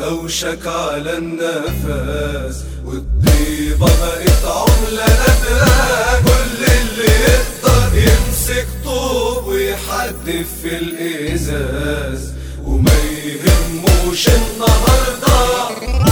أوشك على النفس والطيبة بقت عملة نادرة كل اللي يقدر يمسك طوب ويحدف في الإزاز وما يهموش النهارده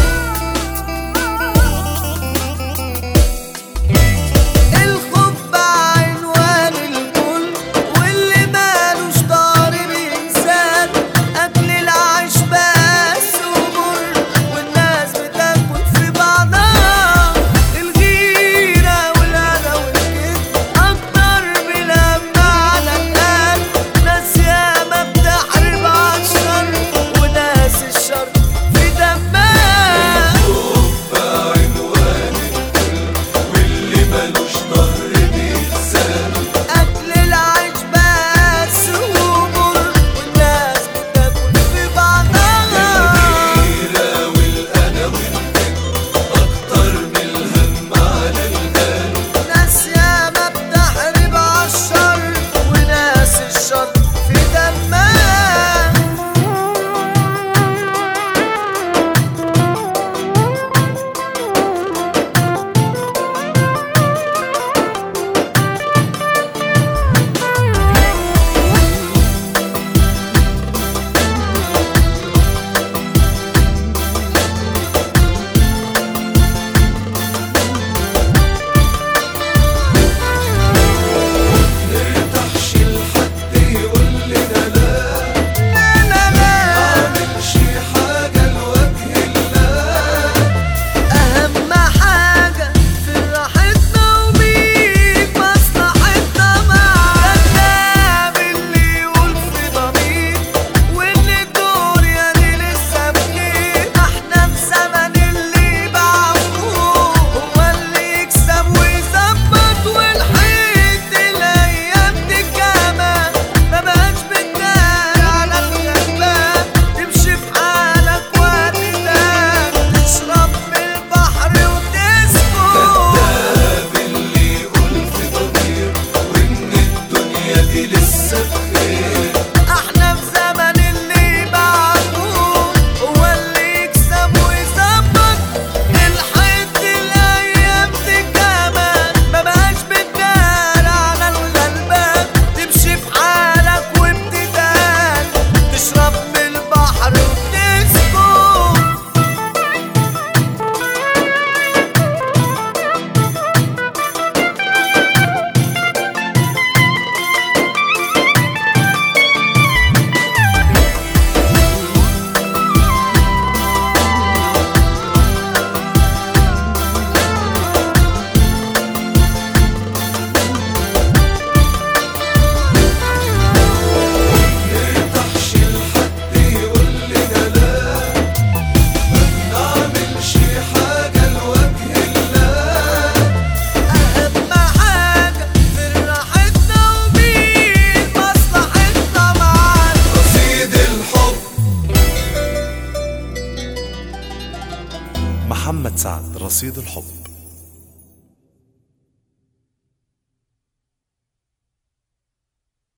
الخوف بعنوان الكل واللي مالوش ضارب انسان اكل العيش بس ومر والناس بتاكل في بعضها الغيرة والهنا والكذب اكتر من هم على القلب ناس ياما بتحارب عالشر وناس الشر في دمها بعنوان الكل واللي ملوش ظهر بيتسال أكل العيش بس ومر والناس بتاكل في بعضها الغيرة والأنا والكذب أكتر من الهم على القلب ناس ياما بتحارب عالشر وناس الشر في دمها نرتاحش لحد يقول لنا لا لا لا لا أعملش حاجة لوجه الله أهم حاجة في راحتنا ومين مصلحتنا معاه كذاب اللي يقول في ضمير وإن الدنيا دي لسه بخير احنا في زمن اللي بعفوه هو اللي يكسب ويظبط والحيط الأيام دي كمان ما بقاش بتدار على الغلبان تمشي في حالك وقت تاني تشرب من البحر وتسكت كذاب اللي يقول في ضمير وإن الدنيا دي لسه بخير احنا في زمن اللي بعدوه هو اللي يكسب ويظبط الحيط الايام دي كمان ما بقاش بتدار على الغلبان تمشي في حالك وابتدال تشرب من البحر وتسكت نرتاحش لحد يقول لنا لا ما نعملش حاجة لوجه الله أهم حاجة في راحتنا ومين مصلحتنا معانا رصيد الحب محمد سعد رصيد الحب